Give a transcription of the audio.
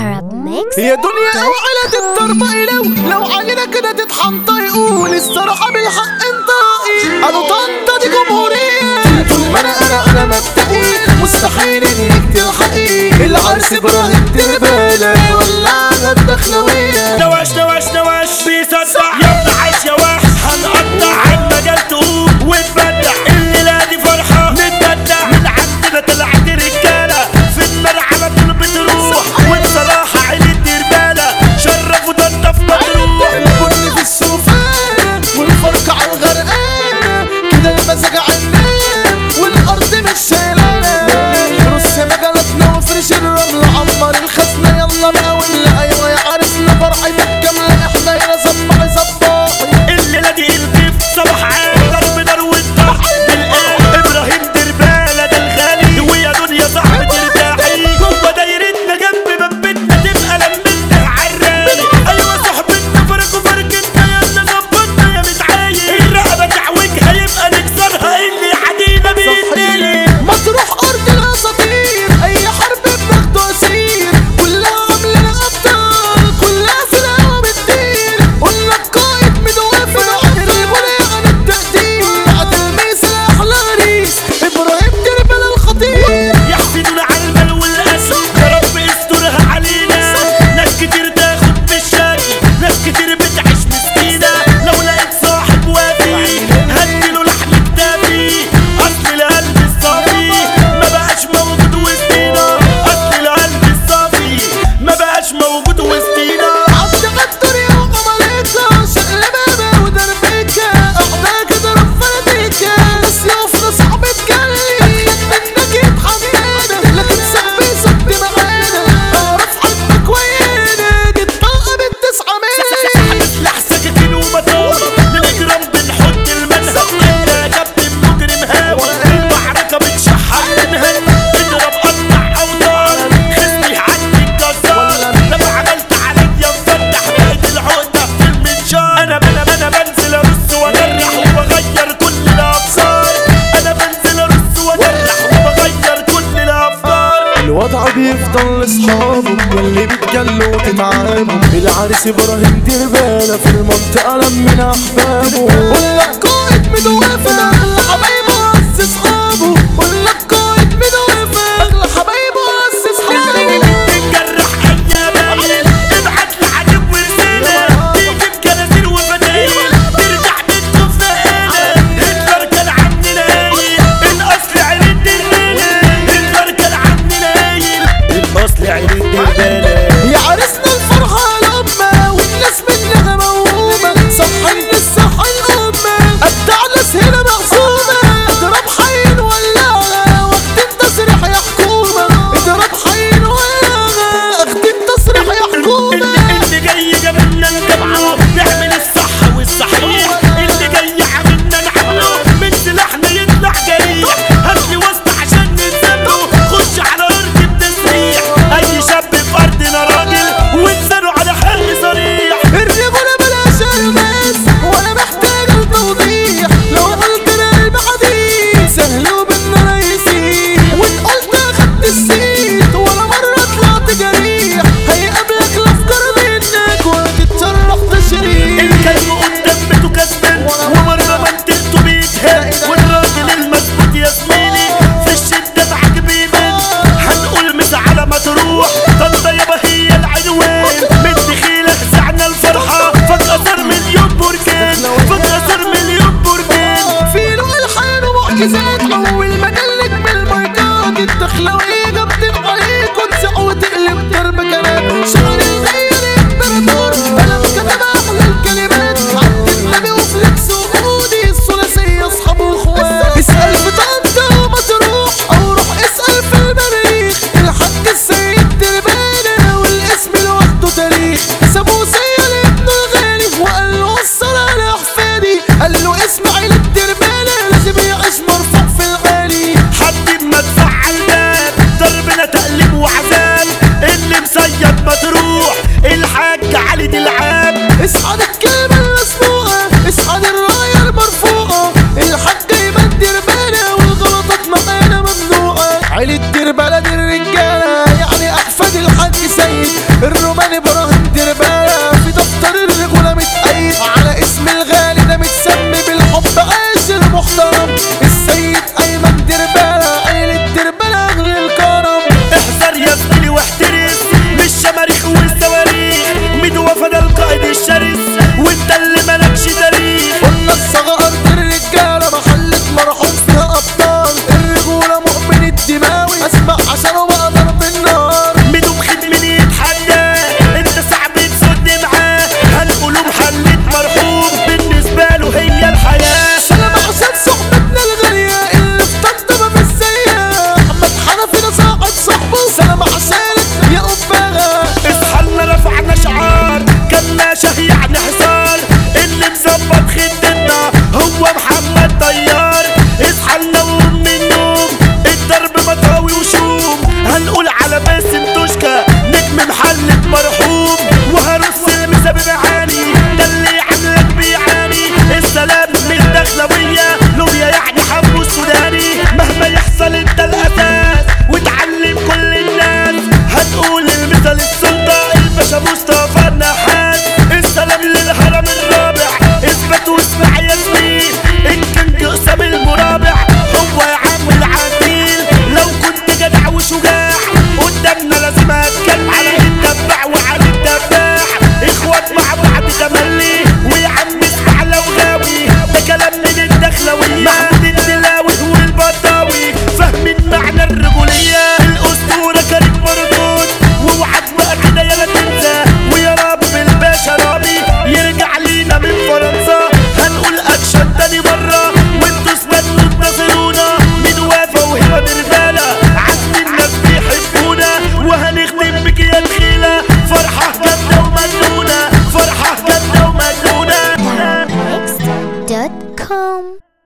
Arab mix. يا دنيا اوعلة التربة لو لو علينا كده تطحن يقول الصراحة بالحق انت رأيي ابو طنطا دي جمهورية طول ما انا انا انا مبدئي مستحيل انك تلحقي العرس ابراهيم تربالة ولا الدخلوية نواش نواش نواش بيصدع يلا عايش يا وحش هنقطع المجال تقوم وتبدع الليلة دي فرحة نتبدع من عندنا طلعت رجالة في الملعب طول بتروح وبصراحة عيلة دربالة شرفوا ده انت في مطروح البن في السوفان والفرق على الغرقان كده المزاج عنان والارض مش شايلانا رص مجالاتنا وفرش الرمل عمر الخزنة يلا بقى ولا ايوه يا عرسنا فرحتك كاملة احنا هنا صباحي صباحي الليلة دي الضيف صباح عام ضرب نار والضرب بالقلب ابراهيم دربالة ده الغالي ويا دنيا صاحبة ترتاحي جوه دايرتنا جنب بابتنا تبقى لمتنا العراني ايوه صاحبتنا فرق وفرقتنا يلا ظبطنا يا متعايق الرقبة تعوجها يبقى نكسرها اللي عدينا بيدينا ما تروح ارض الاساطير اي حرب بناخده اسير كلها عامله ابطال كلها في الهوا بتطير قلنا القائد مدوافع الرجوله عن التقدير بعد الميس احلى ريس ابراهيم دربل الخطير يحسدنا على المال والاسد يا رب استرها علينا ناس كتير تاخد بالشكل ناس كتير بتعيش مسكينه لو لقيت صاحب وافي هديله لحم كتافي اصل القلب الصافي ما بقاش موجود وسطينا اصل القلب الصافي ما بقاش موجود وسطينا عبد الدنيا وقمالتها شقلبها ودربكها اعداك ضرب فرديكا سيوفنا صعب تجلي منك يتحملنا لكن صاحبي صد معانا اعرف حبك ويانا دي الطلقه بالتسعه مية سلاح سكاكين ومطار للاجرام بنحط المنهج انت يا كابتن مجرم هاوي المعركه بتشحن منها اضرب قطع اوتار خصمي عني الجزار لما عملت عليا مفتح بقيت العقده في المنشار انا انا انا بنزل ارص واجرح وبغير كل الافكار انا بنزل ارص واجرح وبغير كل الافكار الوضع بيفضل لاصحابه واللي بيتجلوا تتعاموا العريس ابراهيم دربالة في المنطقة لمن احبابه ولا القائد مدوافع حبايبه عز اصحابه ولا القائد مدوافع حبايبه عز اصحابه تتجرح ايام ابعت لعجب ورسالة تيجي بكنازير وفتايل ترجع بيتكم فقالة هتلر كان عننا قايل الاصل عيلة الدربالة هتلر كان عننا قايل الاصل عيلة الدربالة يا عرسنا الفرحة الأمة والناس منها موهومة صحي الصحة الأمة أبدع ناس هنا مقسومة اضرب حين ولاها وقت التصريح يا حكومة اضرب حين ولاها وقت التصريح يا حكومة اللي, اللي جاي جابلنا نجمعه نعمل الصح والصحيح اللي جاي عاملنا نعمله من سلاحنا يطلع جريح هاتلي وسط عشان نتسابه خش على ارض التسريح اي شاب في ارضنا راجل وانسانوا على حل صريح الرجولة بلاش الماس ولا محتاج التوضيح لو قلت انا قلب حديد سهلوا بالنار يسيح وان قلت اخدت السيت ولا مرة طلعت جريح هيقابلك الافكار منك وهتتشرح تشريح الكلب قدام بيته كسبان ومرة ما انتقته بيتهان والراجل المظبوط يا زميلي في الشدة معاك بيبان هنقول مش على ما تروح طنطا يابا هي العنوان من دخيلة زعنا الفرحة فجأة صار مليون بركان فجأة صار مليون بركان في له الحان ومعجزات اول ما جلك من المايكات الدخلوية جبت عليك وتسع وتقلب درب كلام شعر الغير الامبراطور انا كتب احلى الكلمات عبد النبي وفليكس ومودي الثلاثية اصحاب واخوات اسأل في طنطا وما تروح او روح اسأل في المريخ الحاج السيد دربانة والاسم لوحده تاريخ سابوسية لابنه الغالي وقال له وصل على احفادي قال له اسم عيلة دربانة لازم يعيش مرفوع في العالي حد ما تفعل باب ضربنا تقليب وعذاب اللي مسيد ما تروح الحاج علي دي العاب اصحى الكلمة المسموعة اصحى الراية المرفوعة الحاج ايمن دربانة والغلطات معانا ممنوعة عيلة دربانة دي الرجالة يعني احفاد الحاج سيد قلبك يا تخيلة فرحة جامدة ومجنونة فرحة جامدة ومجنونة Next.com